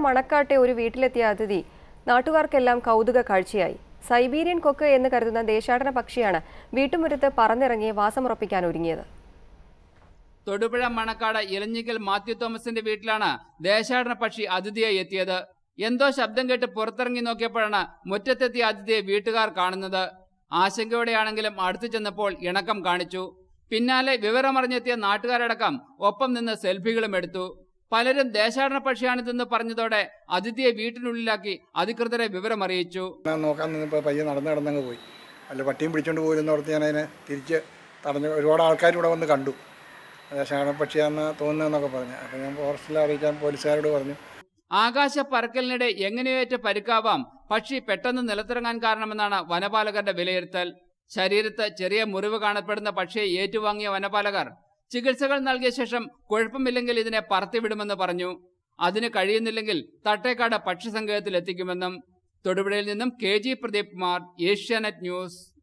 മണക്കാട്ടെ ഒരു വീട്ടിലെത്തിയ അതിഥി നാട്ടുകാർക്കെല്ലാം കൗതുക കാഴ്ചയായി സൈബീരിയൻ കൊക്ക് എന്ന് കരുതുന്ന ദേശാടന പക്ഷിയാണ് വീട്ടുമുറ്റത്ത് പറന്നിറങ്ങി വാസമുറപ്പിക്കാൻ ഒരുങ്ങിയത് തൊടുപുഴ മണക്കാട് ഇലഞ്ഞിക്കൽ മാത്യു തോമസിന്റെ വീട്ടിലാണ് ദേശാടന പക്ഷി അതിഥിയായി എത്തിയത് എന്തോ ശബ്ദം കേട്ട് പുറത്തിറങ്ങി നോക്കിയപ്പോഴാണ് മുറ്റത്തെത്തിയ അതിഥിയെ വീട്ടുകാർ കാണുന്നത് ആശങ്കയോടെയാണെങ്കിലും അടുത്തു ചെന്നപ്പോൾ ഇണക്കം കാണിച്ചു പിന്നാലെ വിവരമറിഞ്ഞെത്തിയ നാട്ടുകാരടക്കം ഒപ്പം നിന്ന് സെൽഫികളും എടുത്തു പലരും ദേശാടന പക്ഷിയാണിതെന്ന് പറഞ്ഞതോടെ അതിഥിയെ വീട്ടിനുള്ളിലാക്കി അധികൃതരെ വിവരമറിയിച്ചു ഞാൻ നോക്കാൻ നിന്നപ്പോൾ പയ്യെ നടന്ന് കിടന്നങ്ങ് പോയി അല്ല പട്ടിയും പിടിച്ചോണ്ട് പോയില്ലെന്ന് ഓർത്ത് ഞാൻ അതിനെ തിരിച്ച് തടഞ്ഞു ഒരുപാട് ആൾക്കാർ ഇവിടെ വന്ന് കണ്ടു ശാണപ്പക്ഷിയാണെന്ന് തോന്നുന്നതെന്നൊക്കെ പറഞ്ഞു അപ്പോൾ ഞാൻ ഫോറസ്റ്റിൽ അറിയിക്കാൻ പോലീസുകാരോട് പറഞ്ഞു ആകാശ പറക്കലിനിടെ എങ്ങനെയേറ്റ പരിക്കാവാം പക്ഷി പെട്ടെന്ന് നിലത്തിറങ്ങാൻ കാരണമെന്നാണ് വനപാലകരുടെ വിലയിരുത്തൽ ശരീരത്ത് ചെറിയ മുറിവ് കാണപ്പെടുന്ന പക്ഷിയെ ഏറ്റുവാങ്ങിയ വനപാലകർ ചികിത്സകൾ നൽകിയ ശേഷം കുഴപ്പമില്ലെങ്കിൽ ഇതിനെ പറത്തിവിടുമെന്ന് പറഞ്ഞു അതിന് കഴിയുന്നില്ലെങ്കിൽ തട്ടേക്കാട് പക്ഷി സങ്കേതത്തിൽ എത്തിക്കുമെന്നും തൊടുപുഴയിൽ നിന്നും K G Pradeep Kumar Asianet news